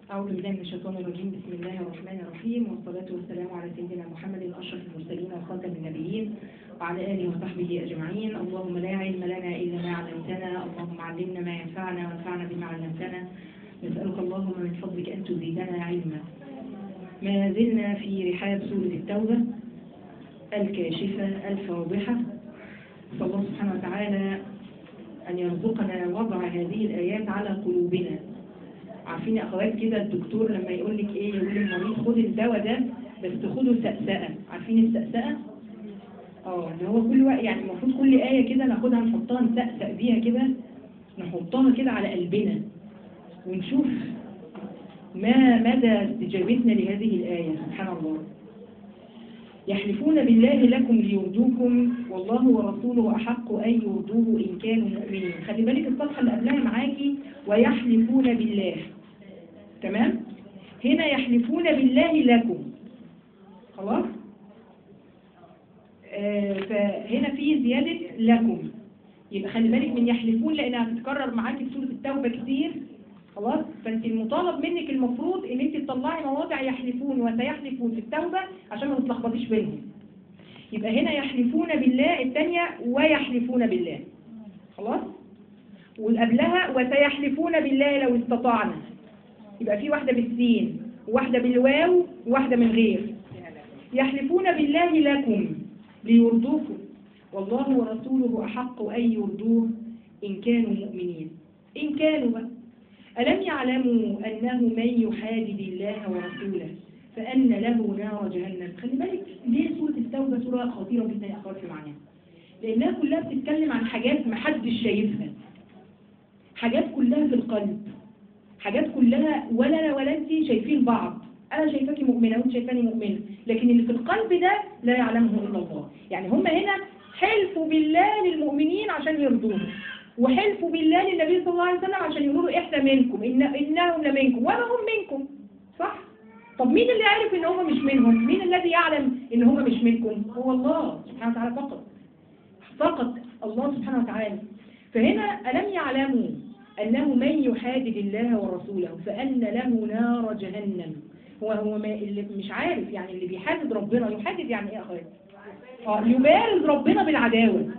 أعوذ بالله من الشيطان الرجيم بسم الله الرحمن الرحيم والصلاة والسلام على سيدنا محمد أشرف المرسلين وخاتم النبيين وعلى آله وصحبه أجمعين اللهم لا علم لنا إلا ما علمتنا اللهم علمنا ما ينفعنا وانفعنا بما علمتنا نسألك اللهم من فضلك أن تزيدنا علما ما زلنا في رحاب سورة التوبة الكاشفة الفاضحة صلى الله سبحانه وتعالى أن يرزقنا وضع هذه الآيات على قلوبنا عارفين يا أخوات كده الدكتور لما يقول لك إيه يقول للمريض خد الدواء ده بس خده سقسقة عارفين السقسقة؟ اه اللي هو كل وقت يعني المفروض كل آية كده ناخدها نحطها نسقسق بيها كده نحطها كده على قلبنا ونشوف ما مدى استجابتنا لهذه الآية سبحان الله يحلفون بالله لكم ليرضوكم والله ورسوله أحق أن يرضوه إن كانوا مؤمنين خلي بالك الصفحة اللي قبلها معاكي ويحلفون بالله تمام هنا يحلفون بالله لكم خلاص آه فهنا في زيادة لكم يبقى خلي بالك من يحلفون لأنها هتتكرر معاكي في سورة التوبة كتير خلاص فانت المطالب منك المفروض ان انت تطلعي مواضع يحلفون وسيحلفون في التوبة عشان ما تتلخبطيش بينهم يبقى هنا يحلفون بالله الثانية ويحلفون بالله خلاص والقبلها وسيحلفون بالله لو استطعنا يبقى في واحدة بالسين وواحدة بالواو وواحدة من غير يحلفون بالله لكم ليرضوكم والله ورسوله أحق أن يرضوه إن كانوا مؤمنين إن كانوا بقى ألم يعلموا أنه من يحادد الله ورسوله فأن له نار جهنم خلي بالك ليه سورة التوبة سورة خطيرة جدا يا أخوات في معناها لأنها كلها بتتكلم عن حاجات محدش شايفها حاجات كلها في القلب حاجات كلها ولا أنا ولا أنت شايفين بعض أنا شايفاكي مؤمنة وأنت شايفاني مؤمنة لكن اللي في القلب ده لا يعلمه إلا الله يعني هم هنا حلفوا بالله للمؤمنين عشان يرضوه وحلفوا بالله للنبي صلى الله عليه وسلم عشان يقولوا احنا منكم إن إنهم لمنكم وما هم منكم صح؟ طب مين اللي عارف ان هم مش منهم؟ مين الذي يعلم ان هم مش منكم؟ هو الله سبحانه وتعالى فقط فقط الله سبحانه وتعالى فهنا ألم يعلموا أنه من يحادد الله ورسوله فأن له نار جهنم هو هو ما اللي مش عارف يعني اللي بيحادد ربنا يحادد يعني ايه يا اخوات؟ اه يبارز ربنا بالعداوه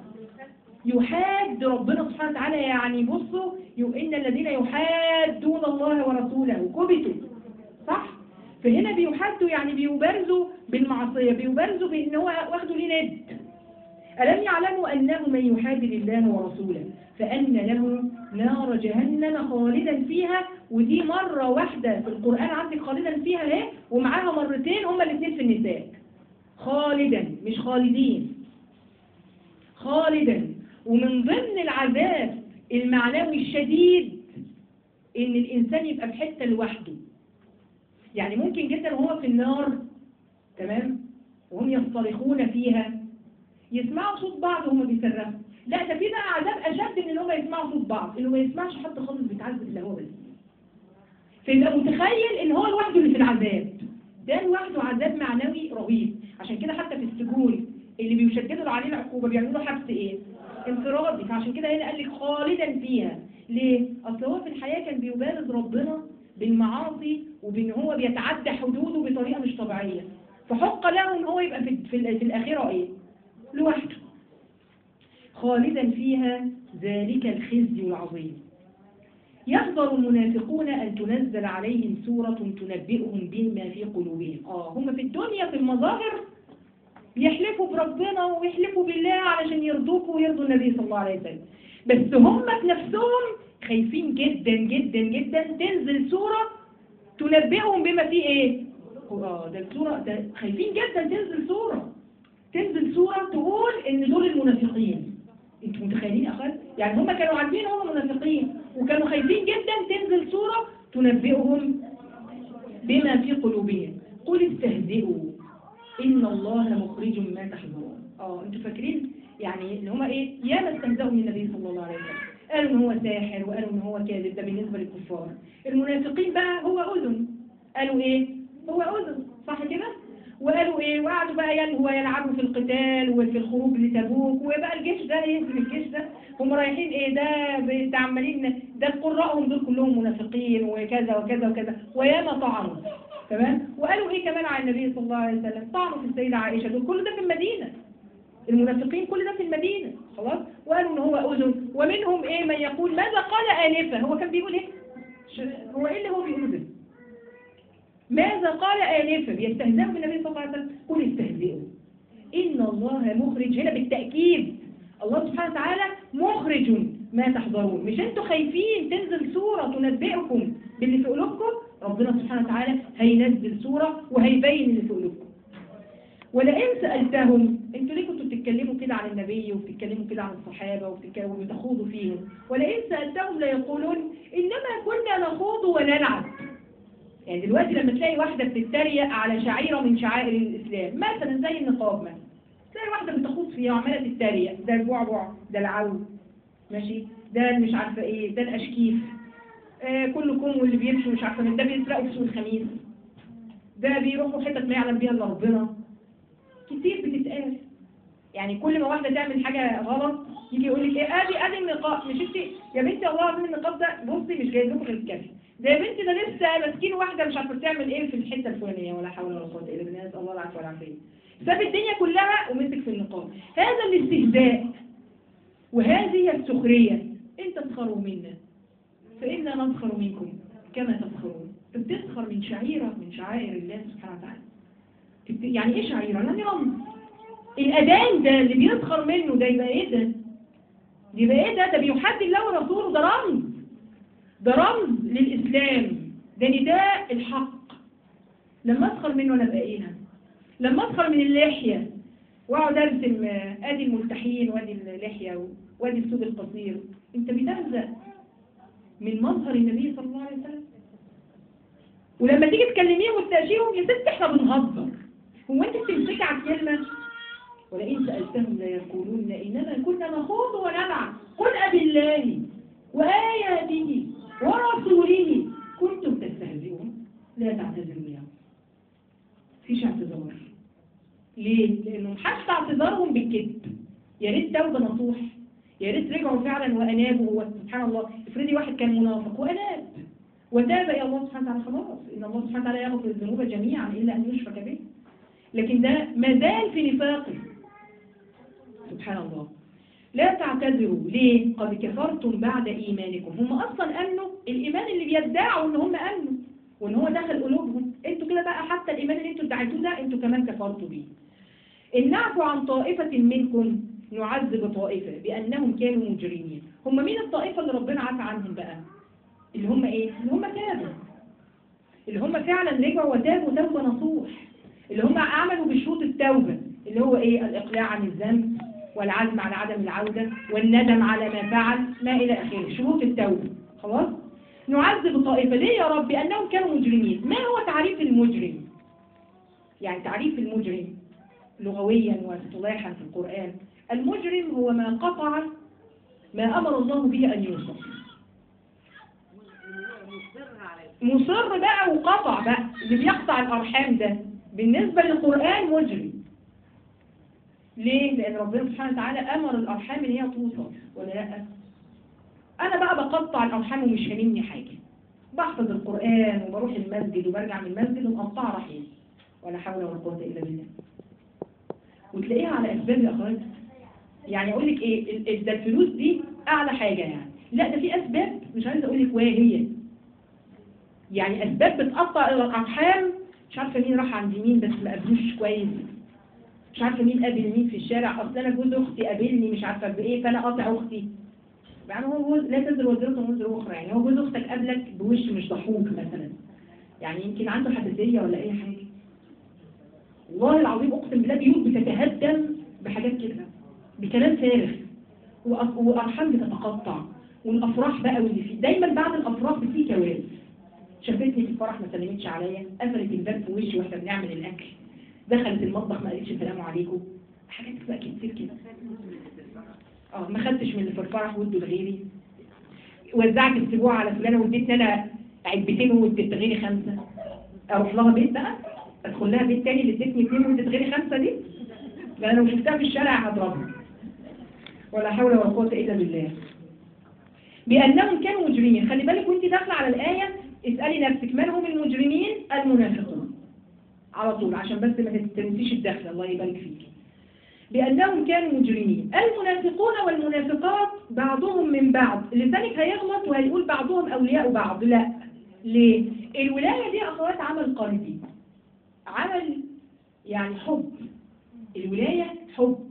يحاد ربنا سبحانه وتعالى يعني بصوا إن الذين يحادون الله ورسوله كبتوا صح؟ فهنا بيحادوا يعني بيبارزوا بالمعصية بيبارزوا بأن هو واخده ليه ند ألم يعلموا أنه من يحادد الله ورسوله فأن له نار جهنم خالدا فيها ودي مرة واحدة في القرآن عندك خالدا فيها اهي ومعاها مرتين هما الاثنين في النساء خالدا مش خالدين خالدا ومن ضمن العذاب المعنوي الشديد ان الانسان يبقى في حته لوحده يعني ممكن جدا وهو في النار تمام وهم يصطرخون فيها يسمعوا صوت بعض وهم بيصرخوا لا ده في بقى عذاب اشد من ان هم يسمعوا صوت بعض انه ما يسمعش حد خالص بيتعذب الا هو بس فيبقى متخيل ان هو لوحده اللي في العذاب ده لوحده عذاب معنوي رهيب عشان كده حتى في السجون اللي بيشددوا عليه العقوبه بيعملوا حبس ايه انفرادي فعشان كده هنا قال لك خالدا فيها ليه اصل هو في الحياه كان بيبارز ربنا بالمعاصي وبان هو بيتعدى حدوده بطريقه مش طبيعيه فحق له ان هو يبقى في في, في الاخره ايه لوحده خالدا فيها ذلك الخزي العظيم يحذر المنافقون أن تنزل عليهم سورة تنبئهم بما في قلوبهم آه هم في الدنيا في المظاهر يحلفوا بربنا ويحلفوا بالله علشان يرضوكوا ويرضوا النبي صلى الله عليه وسلم بس هم في نفسهم خايفين جدا جدا جدا تنزل سورة تنبئهم بما فيه ايه اه ده السورة ده خايفين جدا تنزل سورة تنزل سورة تقول ان دول المنافقين انتوا متخيلين يا اخوات يعني هم كانوا عارفين هم منافقين وكانوا خايفين جدا تنزل سورة تنبئهم بما في قلوبهم قل استهزئوا إن الله مخرج ما تحذرون اه انتوا فاكرين يعني ان هما ايه ياما استهزأوا من النبي صلى الله عليه وسلم قالوا ان هو ساحر وقالوا ان هو كاذب ده بالنسبة للكفار المنافقين بقى هو أذن قالوا ايه هو أذن صح كده وقالوا ايه وقعدوا بقى يلهوا ويلعبوا في القتال وفي الخروج لتبوك وبقى الجيش ده يهزم الجيش ده هم رايحين ايه ده ب- ده عمالين ده قراءهم دول كلهم منافقين وكذا وكذا وكذا وياما طعنوا تمام وقالوا ايه كمان عن النبي صلى الله عليه وسلم طعنوا في السيدة عائشة دول كل ده في المدينة المنافقين كل ده في المدينة خلاص وقالوا ان هو اذن ومنهم ايه من يقول ماذا قال آنفا هو كان بيقول ايه ش- هو ايه اللي هو بيقوله ده ماذا قال آنفا بيستهزئوا بالنبي صلى الله عليه وسلم قل استهزئوا إن الله مخرج هنا بالتأكيد الله سبحانه وتعالى مخرج ما تحضرون مش انتوا خايفين تنزل سورة تنبئكم باللي في قلوبكم ربنا سبحانه وتعالى هينزل سورة وهيبين اللي في قلوبكم ولئن سألتهم انتوا ليه كنتوا بتتكلموا كده عن النبي وبتتكلموا كده عن الصحابة وبتتكلموا وبتخوضوا فيهم ولئن سألتهم ليقولون إنما كنا نخوض ونلعب يعني دلوقتي لما تلاقي واحدة بتتريق على شعيرة من شعائر الإسلام مثلا زي النقاب مثلا تلاقي واحدة بتخوض فيها وعمالة تتريق ده البعبع ده العو ماشي ده مش عارفة ايه ده الأشكيف آه كلكم واللي بيمشوا مش عارفة من ده بيسرقوا في سوق الخميس ده بيروحوا حتت ما يعلم بيها إلا ربنا كتير بتتقال يعني كل ما واحدة تعمل حاجة غلط يجي يقول لك ايه ادي ادي النقاب مش انت يا بنتي الله العظيم النقاب ده بصي مش جايب لكم غير الكافي ده يا بنتي ده لسه ماسكين واحدة مش عارفة تعمل ايه في الحتة الفلانية ولا حول ولا قوة الا بالله نسأل الله العافية والعافية ساب الدنيا كلها ومسك في النقاب هذا الاستهزاء وهذه السخرية انت تسخروا منا فإنا نسخر منكم كما تسخرون بتسخر من شعيرة من شعائر الله سبحانه وتعالى تبت- يعني ايه شعيرة؟ يعني رمز الأذان ده اللي بيسخر منه ده يبقى ايه ده؟ يبقى ايه ده؟ ده بيحدي الله ورسوله ده رمز ده رمز للإسلام ده نداء الحق لما أسخر منه أنا أبقى إيه لما أسخر من اللحية وأقعد أرسم آه، أدي الملتحين وأدي اللحية وأدي الثوب القصير أنت بتهزأ من مظهر النبي صلى الله عليه وسلم ولما تيجي تكلميهم وتناقشيهم يا ست احنا بنهزر هو انت بتمسكي على الكلمه ولئن سالتهم ليقولون انما كنا نخوض ونلعب قل أبالله وآياته ورسوله كنتم تستهزئون لا تعتذروا اليوم فيش اعتذار ليه؟ لأنهم حتى اعتذارهم بالكذب يا ريت توبة نصوح يا ريت رجعوا فعلا وأنابوا هو سبحان الله افرضي واحد كان منافق وأناب وتاب إلى الله سبحانه وتعالى خلاص إن الله سبحانه وتعالى يغفر الذنوب جميعا إلا أن يشرك به لكن ده ما زال في نفاقه سبحان الله لا تعتذروا ليه؟ قد كفرتم بعد إيمانكم هم أصلا أمنوا الإيمان اللي بيدعوا إن هم أمنوا وإن هو دخل قلوبهم انتوا كده بقى حتى الإيمان اللي انتوا ادعيتوه ده انتوا كمان كفرتوا بيه إن نعفو عن طائفة منكم نعذب طائفة بأنهم كانوا مجرمين هم مين الطائفة اللي ربنا عفى عنهم بقى اللي هم ايه اللي هم تابوا اللي هم فعلا رجعوا وتابوا توبة نصوح اللي هم عملوا بشروط التوبة اللي هو ايه الإقلاع عن الذنب والعزم على عدم العودة والندم على ما فعل ما إلى آخره شروط التوبة خلاص نعذب طائفة ليه يا رب أنهم كانوا مجرمين ما هو تعريف المجرم يعني تعريف المجرم لغويا واصطلاحا في القرآن المجرم هو ما قطع ما أمر الله به أن يوصف مصر بقى وقطع بقى اللي بيقطع الأرحام ده بالنسبة للقرآن مجرم ليه؟ لأن ربنا سبحانه وتعالى أمر الأرحام إن هي توصل ولا لأ؟ أنا بقى بقطع الأرحام ومش هاممني حاجة بحفظ القرآن وبروح المسجد وبرجع من المسجد ومقطع رحيم ولا حول ولا قوة إلا بالله وتلاقيها على أسباب يا أخوات يعني أقول لك إيه ال- ال- ده الفلوس دي أعلى حاجة يعني لا ده في أسباب مش عايزة أقول لك وهي يعني أسباب بتقطع الأرحام مش عارفة مين راح عند مين بس ما قابلوش كويس مش عارفة مين قابل مين في الشارع أصل أنا جوز أختي قابلني مش عارفة بإيه فأنا قاطع أختي يعني هو جوز لا تزر وزرة وزر أخرى يعني هو جوز أختك قابلك بوش مش ضحوك مثلا يعني يمكن عنده حساسية ولا أي حاجة والله العظيم أقسم بالله بيوت بتتهدم بحاجات كده بكلام فارغ وأ- وأرحام بتتقطع والأفراح بقى واللي فيه دايما بعد الأفراح في كوارث شافتني في الفرح ما سلمتش عليا قفلت الباب في وشي واحنا بنعمل الأكل دخلت المطبخ ما قالتش السلام عليكم حاجات بقى كتير كده اه ما خدتش من اللي في الفرح وادوا لغيري وزعت السبوع على فلانه واديتني انا علبتين واديت غيري خمسه اروح لها بيت بقى ادخل لها بيت تاني اللي ادتني اثنين واديت غيري خمسه دي لا انا لو شفتها في الشارع هضربها ولا حول ولا قوة إلا بالله بأنهم كانوا مجرمين خلي بالك وانت داخلة على الآية اسألي نفسك من هم المجرمين المنافقون على طول عشان بس ما تنسيش الدخلة الله يبارك فيك بأنهم كانوا مجرمين المنافقون والمنافقات بعضهم من بعض لذلك هيغلط وهيقول بعضهم أولياء بعض لا ليه؟ الولاية دي أخوات عمل قلبي عمل يعني حب الولاية حب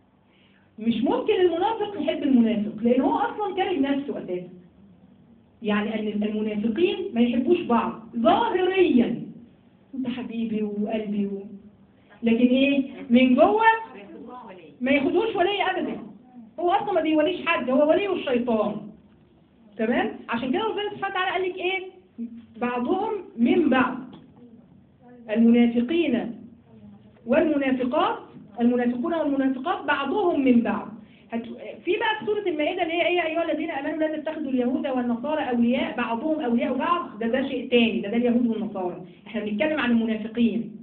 مش ممكن المنافق يحب المنافق لأن هو أصلا كاره نفسه أساسا يعني أن المنافقين ما يحبوش بعض ظاهريا انت حبيبي وقلبي و... لكن ايه من جوه ما ياخدوش ولي ابدا هو اصلا ما بيوليش حد هو ولي الشيطان تمام عشان كده ربنا سبحانه وتعالى قال لك ايه بعضهم من بعض المنافقين والمنافقات المنافقون والمنافقات بعضهم من بعض هت... في بقى في سورة المائدة اللي هي ايه ايها الذين امنوا لا تتخذوا اليهود والنصارى اولياء بعضهم اولياء بعض ده ده شيء تاني ده ده اليهود والنصارى احنا بنتكلم عن المنافقين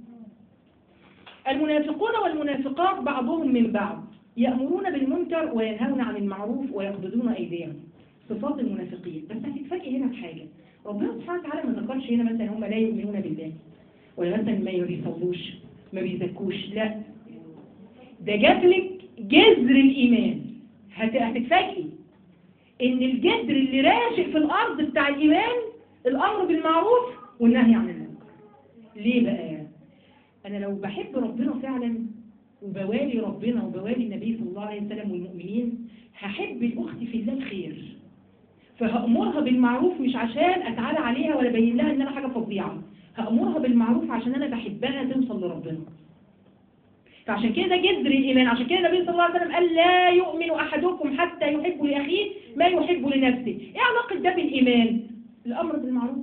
المنافقون والمنافقات بعضهم من بعض يأمرون بالمنكر وينهون عن المعروف ويقبضون ايديهم صفات المنافقين بس هتتفاجئ هنا بحاجة ربنا سبحانه وتعالى ما ذكرش هنا مثلا هم لا يؤمنون بالله ولا مثلا ما بيصلوش ما بيزكوش لا ده جاب لك جذر الإيمان هت- هتتفاجئي إن الجذر اللي راشق في الأرض بتاع الإيمان الأمر بالمعروف والنهي عن المنكر ليه بقى؟ أنا لو بحب ربنا فعلا وبوالي ربنا وبوالي النبي صلى الله عليه وسلم والمؤمنين هحب الأخت في الله الخير فهأمرها بالمعروف مش عشان أتعالى عليها ولا أبين لها إن أنا حاجة فظيعة هأمرها بالمعروف عشان أنا بحبها توصل لربنا فعشان كده ده جذر الإيمان عشان كده النبي صلى الله عليه وسلم قال لا يؤمن أحدكم حتى يحب لأخيه ما يحب لنفسه إيه علاقة ده بالإيمان الأمر بالمعروف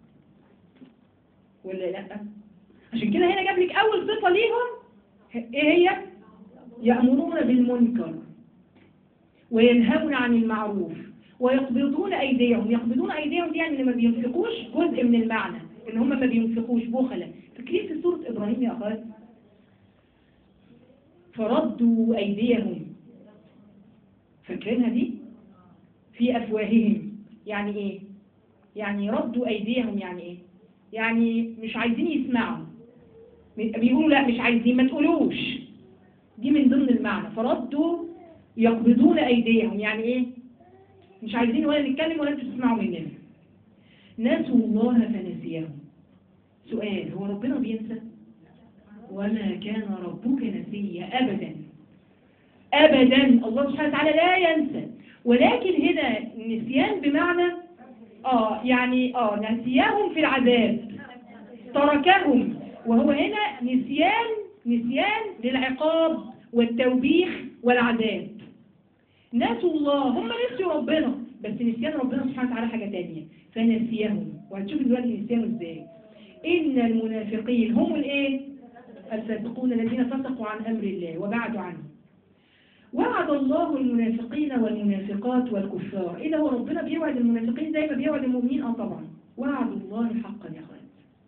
ولا لا عشان كده هنا جاب لك أول صفة ليهم إيه هي يأمرون بالمنكر وينهون عن المعروف ويقبضون أيديهم يقبضون أيديهم دي يعني ما بينفقوش جزء من المعنى إن هم ما بينفقوش بخلة فاكرين في سورة إبراهيم يا أخوات فردوا أيديهم فاكرينها دي في أفواههم يعني إيه يعني ردوا أيديهم يعني إيه يعني مش عايزين يسمعوا بيقولوا لا مش عايزين ما تقولوش دي من ضمن المعنى فردوا يقبضون أيديهم يعني إيه مش عايزين ولا نتكلم ولا انتوا تسمعوا مننا نسوا الله فنسيهم سؤال هو ربنا بينسى وما كان ربك نسيا أبدا أبدا الله سبحانه وتعالى لا ينسى ولكن هنا نسيان بمعنى آه يعني آه نسيهم في العذاب تركهم وهو هنا نسيان نسيان للعقاب والتوبيخ والعذاب نسوا الله هم نسيوا ربنا بس نسيان ربنا سبحانه وتعالى حاجة تانية فنسيهم وهتشوف دلوقتي نسيانه ازاي إن المنافقين هم الايه الفاسقون الذين فسقوا عن أمر الله وبعدوا عنه وعد الله المنافقين والمنافقات والكفار إذا هو ربنا بيوعد المنافقين زي ما بيوعد المؤمنين اه طبعا وعد الله حقا يا أخوان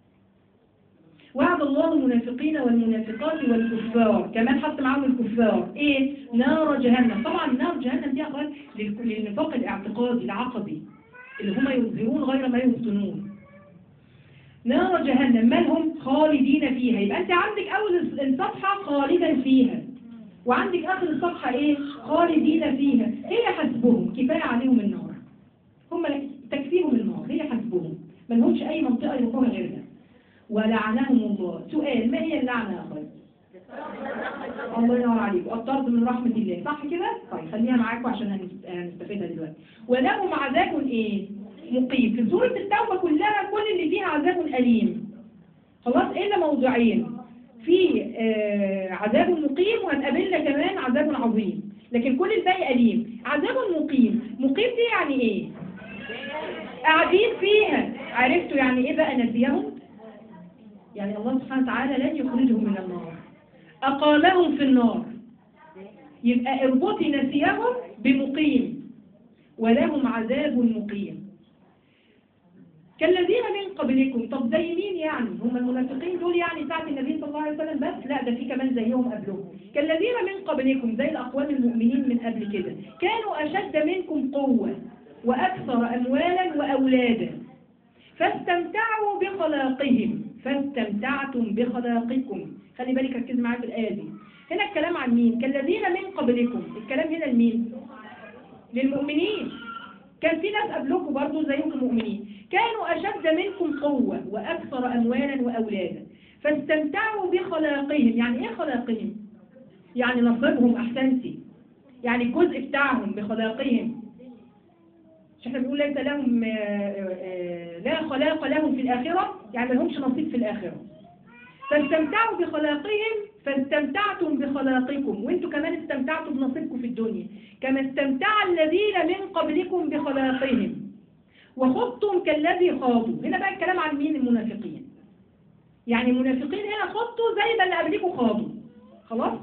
وعد الله المنافقين والمنافقات والكفار كمان حط معاهم الكفار ايه نار جهنم طبعا نار جهنم دي اخوان للنفاق الاعتقادي العقدي اللي هم يظهرون غير ما يبطنون نار جهنم من هم خالدين فيها يبقى انت عندك اول الصفحه خالدا فيها وعندك اخر الصفحه ايه خالدين فيها هي حسبهم كفايه عليهم النار هم تكفيهم النار هي حسبهم ما لهمش اي منطقه يروحوها غيرها ولعنهم الله سؤال ما هي اللعنة يا أخوان الله ينور عليكم الطرد من رحمة الله صح كده؟ طيب خليها معاكم عشان هنستفيدها دلوقتي ولهم عذاب ايه؟ مقيم في سورة التوبة كلها كل اللي فيها عذاب أليم خلاص إلا موضوعين في آه عذاب مقيم وهنقابلنا كمان عذاب عظيم لكن كل الباقي أليم عذاب مقيم مقيم دي يعني ايه؟ قاعدين فيها عرفتوا يعني ايه بقى نسيهم؟ يعني الله سبحانه وتعالى لن يخرجهم من النار أقامهم في النار يبقى اربطي نسيهم بمقيم ولهم عذاب مقيم كالذين من قبلكم طب زي مين يعني هم المنافقين دول يعني ساعة النبي صلى الله عليه وسلم بس لا ده في كمان زيهم قبلهم كالذين من قبلكم زي الأقوام المؤمنين من قبل كده كانوا أشد منكم قوة وأكثر أموالا وأولادا فاستمتعوا بخلاقهم فاستمتعتم بخلاقكم خلي بالك ركز معايا في الآية دي هنا الكلام عن مين كالذين من قبلكم الكلام هنا لمين للمؤمنين كان في ناس قبلكم برضو زيكم مؤمنين كانوا أشد منكم قوة وأكثر أموالا وأولادا فاستمتعوا بخلاقهم يعني إيه خلاقهم يعني نصيبهم أحسنتي يعني الجزء بتاعهم بخلاقهم مش احنا بنقول ليس لهم آه، آه، لا خلاق لهم في الآخرة يعني ما لهمش نصيب في الآخرة فاستمتعوا بخلاقهم فاستمتعتم بخلاقكم وانتوا كمان استمتعتوا بنصيبكم في الدنيا كما استمتع الذين من قبلكم بخلاقهم وخضتم كالذي خاضوا هنا بقى الكلام عن مين المنافقين يعني المنافقين هنا خضوا زي ما اللي قبلكم خاضوا خلاص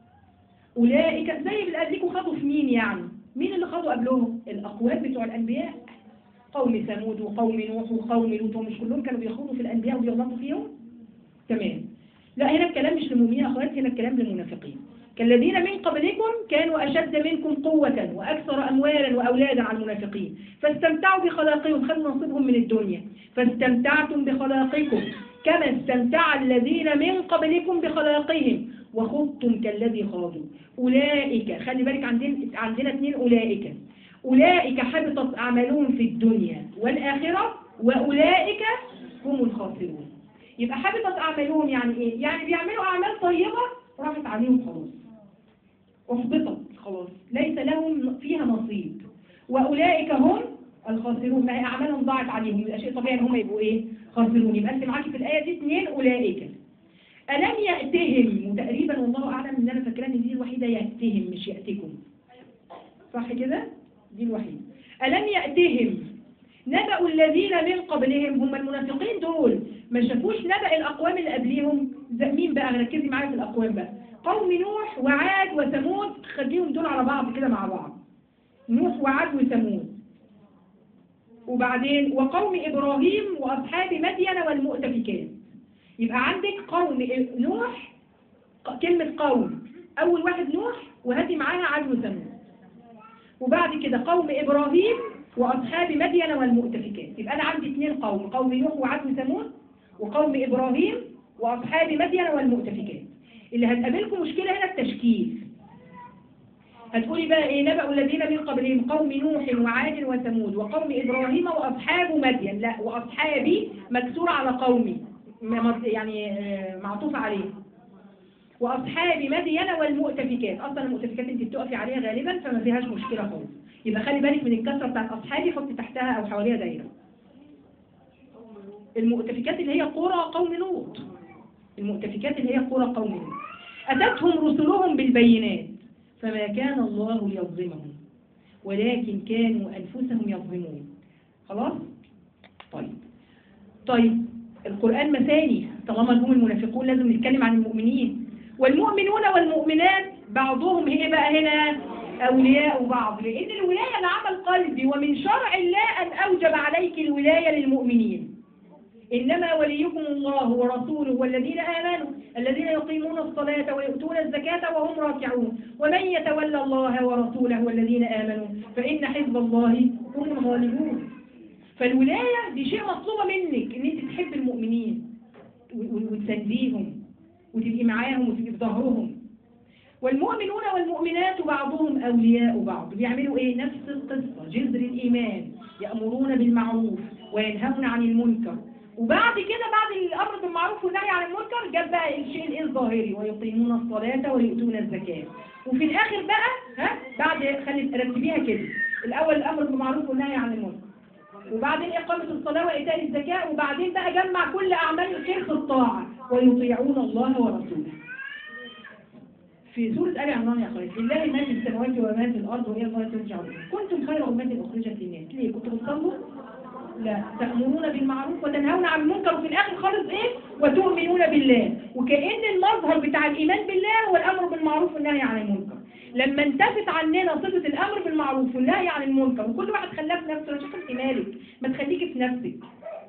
أولئك زي اللي قبلكم خاضوا في مين يعني مين اللي خاضوا قبلهم الأقوام بتوع الأنبياء قوم ثمود وقوم نوح وقوم لوط مش كلهم كانوا بيخوضوا في الأنبياء وبيغلطوا فيهم تمام لا هنا الكلام مش للمؤمنين أخوات هنا الكلام للمنافقين كالذين من قبلكم كانوا أشد منكم قوة وأكثر أموالا وأولادا على المنافقين فاستمتعوا بخلاقهم خذوا نصيبهم من الدنيا فاستمتعتم بخلاقكم كما استمتع الذين من قبلكم بخلاقهم وخضتم كالذي خاضوا أولئك خلي بالك عندنا عندنا اثنين أولئك أولئك حبطت أعمالهم في الدنيا والآخرة وأولئك هم الخاسرون يبقى حبطت أعمالهم يعني إيه؟ يعني بيعملوا أعمال طيبة راحت عليهم خلاص أحبطت خلاص ليس لهم فيها نصيب وأولئك هم الخاسرون ما هي أعمالهم ضاعت عليهم يبقى شيء طبيعي إن هم يبقوا إيه خاسرون يبقى أنت معاكي في الآية دي اثنين أولئك ألم يأتهم وتقريبا والله أعلم إن أنا فاكرة إن دي الوحيدة يأتهم مش يأتكم صح كده؟ دي الوحيدة ألم يأتهم نبأ الذين من قبلهم هم المنافقين دول ما شافوش نبأ الأقوام اللي قبليهم زي مين بقى ركزي معايا في الأقوام بقى قوم نوح وعاد وثمود خليهم دول على بعض كده مع بعض نوح وعاد وثمود وبعدين وقوم إبراهيم وأصحاب مدين والمؤتفكات يبقى عندك قوم نوح ق- كلمة قوم أول واحد نوح وهاتي معاها عاد وثمود وبعد كده قوم إبراهيم وأصحاب مدين والمؤتفكات يبقى أنا عندي اثنين قوم قوم نوح وعاد وثمود وقوم إبراهيم وأصحاب مدين والمؤتفكات اللي هتقابلكم مشكلة هنا التشكيل هتقولي بقى ايه نبأ الذين من قبلهم قوم نوح وعاد وثمود وقوم إبراهيم وأصحاب مدين لا وأصحابي مكسورة على قومي م- م- يعني آه، معطوفة عليه وأصحاب مدين والمؤتفكات أصلا المؤتفكات انت بتقفي عليها غالبا فما فيهاش مشكلة خالص يبقى خلي بالك من الكسرة بتاعت أصحابي حط تحتها أو حواليها دايرة المؤتفكات اللي هي قرى قوم لوط المؤتفكات اللي هي قرى قوم لوط أتتهم رسلهم بالبينات فما كان الله ليظلمهم ولكن كانوا أنفسهم يظلمون خلاص؟ طيب طيب القرآن مثاني طالما هم المنافقون لازم نتكلم عن المؤمنين والمؤمنون والمؤمنات بعضهم هي بقى هنا أولياء بعض لأن الولاية لعمل قلبي ومن شرع الله أن أوجب عليك الولاية للمؤمنين إنما وليكم الله ورسوله والذين آمنوا الذين يقيمون الصلاة ويؤتون الزكاة وهم راكعون ومن يتولى الله ورسوله والذين آمنوا فإن حزب الله هم الغالبون فالولاية دي شيء مطلوبة منك إن أنت تحب المؤمنين و- و- وتسانديهم وتبقي معاهم وتبقي في ظهرهم والمؤمنون والمؤمنات بعضهم أولياء بعض بيعملوا إيه نفس القصة جذر الإيمان يأمرون بالمعروف وينهون عن المنكر وبعد كده بعد الأمر بالمعروف والنهي عن المنكر جاب بقى الشيء الإيه الظاهري ويقيمون الصلاة ويؤتون الزكاة وفي الآخر بقى ها بعد خلي رتبيها كده الأول الأمر بالمعروف والنهي عن المنكر وبعدين إقامة الصلاة وإيتاء الزكاة وبعدين بقى جمع كل أعمال الخير في الطاعة ويطيعون الله ورسوله في سورة آل عمران يا أخواتي لله ما في السماوات وما في الأرض وإلى الله ترجع الأمور كنتم خير أمة أخرجت للناس ليه كنتوا بتصلوا؟ لا تأمرون بالمعروف وتنهون عن المنكر وفي الآخر خالص إيه؟ وتؤمنون بالله وكأن المظهر بتاع الإيمان بالله هو الأمر بالمعروف والنهي عن المنكر لما انتفت عننا صفة الأمر بالمعروف والنهي عن المنكر وكل واحد خلاه في نفسه أنا شايفة أنت مالك ما تخليكي في نفسك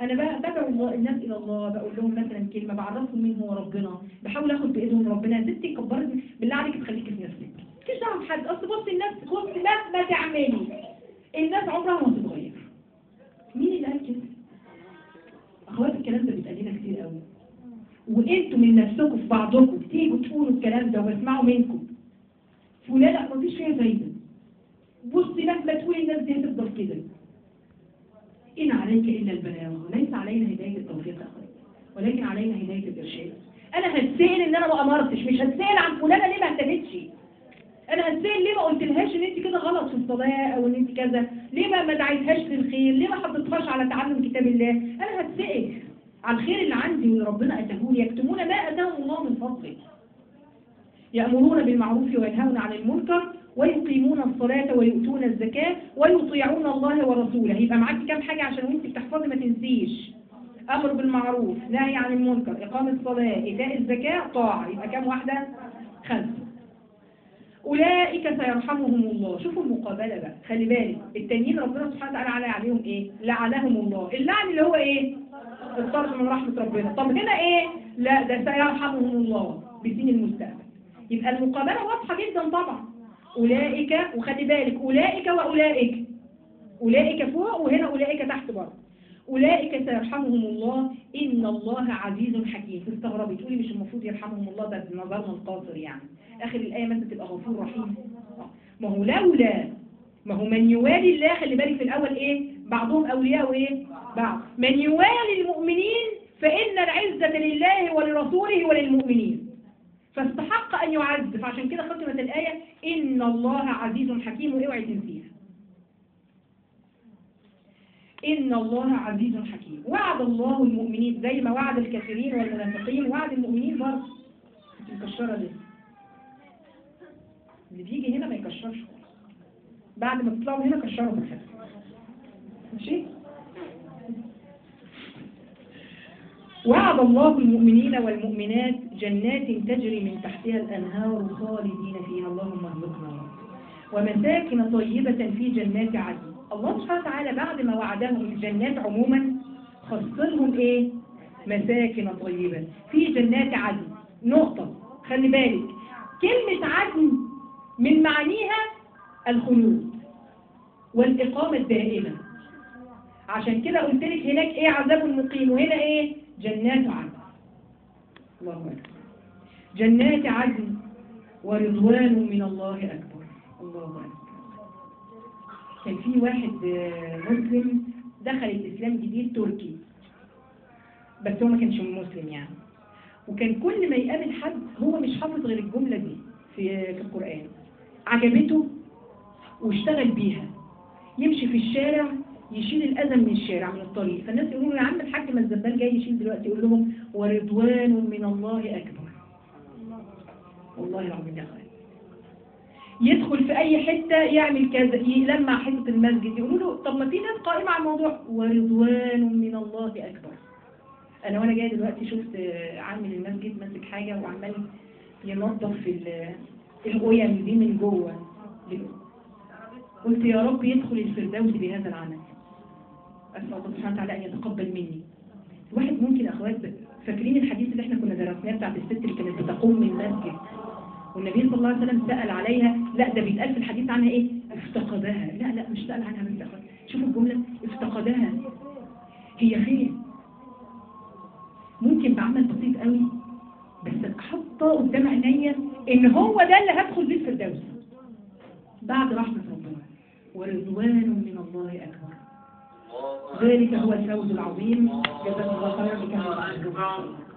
انا بقى بدعو الله الناس الى الله بقول لهم مثلا كلمه بعرفهم مين هو ربنا بحاول اخد بايدهم ربنا يا ستي كبرت بالله عليك تخليكي في نفسك مالكيش دعوه بحد اصل بصي الناس بصي مهما تعملي الناس عمرها ما هتتغير مين اللي قال كده اخوات الكلام ده بيتقال لنا كتير قوي وانتوا من نفسكم في بعضكم بتيجوا تقولوا الكلام ده وبسمعه منكم فلان لا مفيش فيها فايده بصي مهما تقولي الناس دي هتفضل كده إن عليك إلا البلاغ وليس علينا هداية التوفيق يا أخوات ولكن علينا هداية الإرشاد أنا هتسأل إن أنا ما أمرتش مش هتسأل عن فلانة ليه ما اهتمتش أنا هتسأل ليه ما قلتلهاش إن أنت كده غلط في الصلاة أو إن أنت كذا ليه ما ما دعيتهاش للخير ليه ما حطيتهاش على تعلم كتاب الله أنا هتسأل على الخير اللي عندي واللي ربنا أتاه لي يكتمون ما أتاهم الله من فضله يأمرون بالمعروف وينهون عن المنكر ويقيمون الصلاة ويؤتون الزكاة ويطيعون الله ورسوله يبقى معاكي كام حاجة عشان وانت بتحفظي ما تنسيش أمر بالمعروف نهي عن المنكر إقامة الصلاة إيتاء الزكاة طاعة يبقى كام واحدة خمسة أولئك سيرحمهم الله شوفوا المقابلة بقى خلي بالك التانيين ربنا سبحانه وتعالى على عليهم إيه لعنهم الله اللعن اللي هو إيه الطرد من رحمة ربنا طب هنا إيه لا ده سيرحمهم الله بدين المستقبل يبقى المقابلة واضحة جدا طبعا أولئك وخلي بالك أولئك وأولئك أولئك فوق وهنا أولئك تحت برضه أولئك سيرحمهم الله إن الله عزيز حكيم تستغربي تقولي مش المفروض يرحمهم الله ده بنظرنا القاصر يعني آخر الآية مثلا تبقى غفور رحيم ما هو لولا ما هو من يوالي الله خلي بالك في الأول إيه بعضهم أولياء وإيه بعض من يوالي المؤمنين فإن العزة لله ولرسوله وللمؤمنين فاستحق أن يعز فعشان كده ختمت الآية إن الله عزيز حكيم واوعي تنسيها إن الله عزيز حكيم وعد الله المؤمنين زي ما وعد الكافرين والمنافقين وعد المؤمنين برضه انت مكشرة ليه اللي بيجي هنا ما يكشرش خالص بعد ما تطلعوا هنا كشروا في الحسن ماشي وعد الله المؤمنين والمؤمنات جنات تجري من تحتها الأنهار خالدين فيها اللهم ارزقنا ومساكن طيبة في جنات عدن الله سبحانه وتعالى بعد ما وعدهم الجنات عموما خصلهم ايه مساكن طيبة في جنات عدن نقطة خلي بالك كلمة عدن من معانيها الخلود والإقامة الدائمة عشان كده قلت لك هناك ايه عذاب المقيم وهنا ايه جنات عدن الله أكبر جنات عدن ورضوان من الله أكبر الله أكبر كان في واحد مسلم دخل الإسلام جديد تركي بس هو ما كانش مسلم يعني وكان كل ما يقابل حد هو مش حافظ غير الجملة دي في في القرآن عجبته واشتغل بيها يمشي في الشارع يشيل الأذى من الشارع من الطريق فالناس يقولوا يا عم الحاج ما الزبال جاي يشيل دلوقتي يقول لهم ورضوان من الله أكبر والله العظيم يا أخوان يدخل في أي حتة يعمل كذا يلمع حتة المسجد يقولوا له طب ما في ناس قائمة على الموضوع ورضوان من الله أكبر أنا وأنا جاية دلوقتي شفت عامل المسجد ماسك حاجة وعمال ينظف في الغيم دي من جوه قلت يا رب يدخل الفردوس بهذا العمل أسأل الله سبحانه وتعالى أن يتقبل مني الواحد ممكن أخوات فاكرين الحديث اللي احنا كنا درسناه بتاعت الست اللي كانت بتقوم من المسجد والنبي صلى الله عليه وسلم سأل عليها لا ده بيتقال في الحديث عنها ايه افتقدها لا لا مش سأل عنها بس أخوات شوفوا الجملة افتقدها هي خير ممكن بعمل بسيط قوي بس احطه قدام عينيا ان هو ده اللي هدخل بيه الفردوس بعد رحمة ربنا ورضوان من الله أكبر ذلك هو الفوز العظيم جزاك الله خيرا بكم